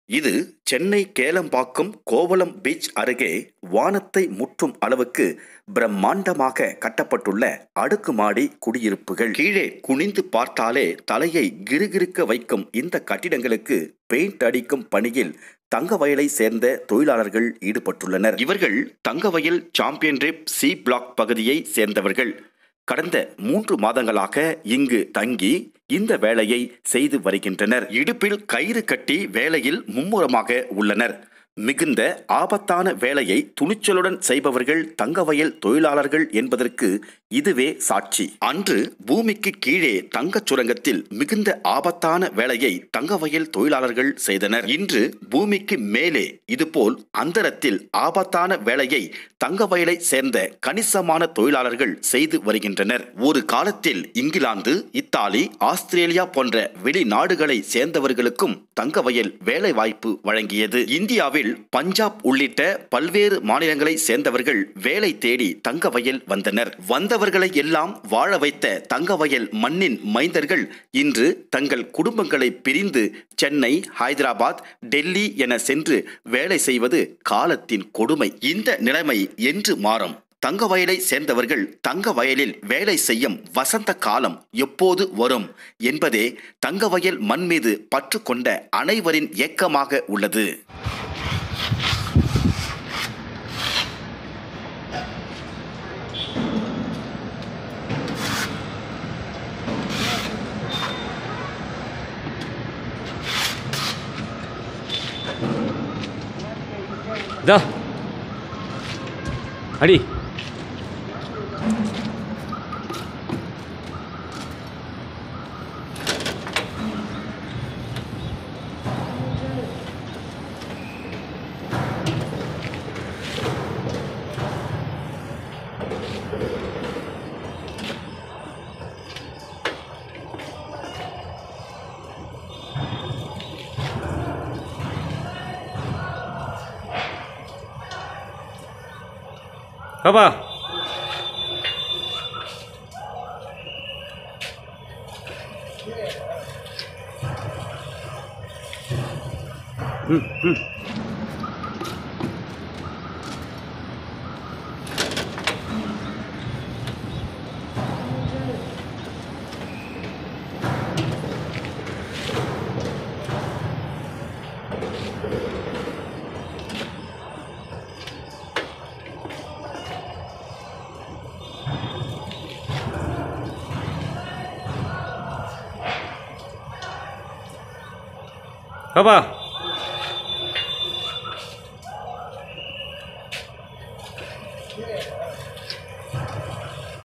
இது சென்னை கேளம்பாக்கம் கோவளம் பீச் அருகே வானத்தை முற்றும் அளவுக்கு பிரம்மாண்டமாக கட்டப்பட்டுள்ள அடுக்குமாடி குடியிருப்புகள் கீழே குனிந்து பார்த்தாலே தலையை கிறுகிறுக்க வைக்கும் இந்த கட்டிடங்களுக்கு பெயிண்ட் அடிக்கும் பணியில் தங்கவயலை சேர்ந்த தொழிலாளர்கள் ஈடுபட்டுள்ளனர் இவர்கள் Thangavayal champion reef C block பகுதியை சேர்ந்தவர்கள் கடந்த மூன்று மாதங்களாக இங்கு தங்கி இந்த வேலையை செய்து வருகின்றனர் இடுப்பில் கயிறு கட்டி வேலையில் மும்முரமாக உள்ளனர் மிகுந்த ஆபத்தான வேலையை துணிச்சலுடன் செய்பவர்கள் தங்கவயல் தொழிலாளர்கள் என்பதற்கு இதுவே சாட்சி அன்று பூமிக்கு கீழே தங்கச் சுரங்கத்தில் மிகுந்த ஆபத்தான வேலையை தங்கவயல் தொழிலாளர்கள் செய்தனர் இன்று பூமிக்கு மேலே இதுபோல் அந்தரத்தில் ஆபத்தான வேலையை தங்கவயலை சேர்ந்த கணிசமான தொழிலாளர்கள் செய்து வருகின்றனர் ஒரு காலத்தில் இங்கிலாந்து இத்தாலி ஆஸ்திரேலியா போன்ற வெளிநாடுகளை சேர்ந்தவர்களுக்கும் தங்கவயல் வேலை வாய்ப்பு வழங்கியது இந்தியாவில் பஞ்சாப் உள்ளிட்ட பல்வேறு மாநிலங்களை சேர்ந்தவர்கள் வேலை தேடி தங்கவயல் வந்தனர் வந்தவர்களை எல்லாம் வாழ வைத்த தங்கவயல் மண்ணின் மைந்தர்கள் இன்று தங்கள் குடும்பங்களை பிரிந்து சென்னை ஹைதராபாத் டெல்லி என சென்று வேலை செய்வது காலத்தின் கொடுமை இந்த நிலைமை என்று மாறும் தங்க வயலை சேர்ந்தவர்கள் தங்க வயலில் வேலை செய்யும் வசந்த காலம் எப்போது வரும் என்பதே தங்க வயல் மண் மீது பற்று கொண்ட அனைவரின் ஏக்கமாக உள்ளது இதா அடி பாப்பா ம் ம் பாப்பா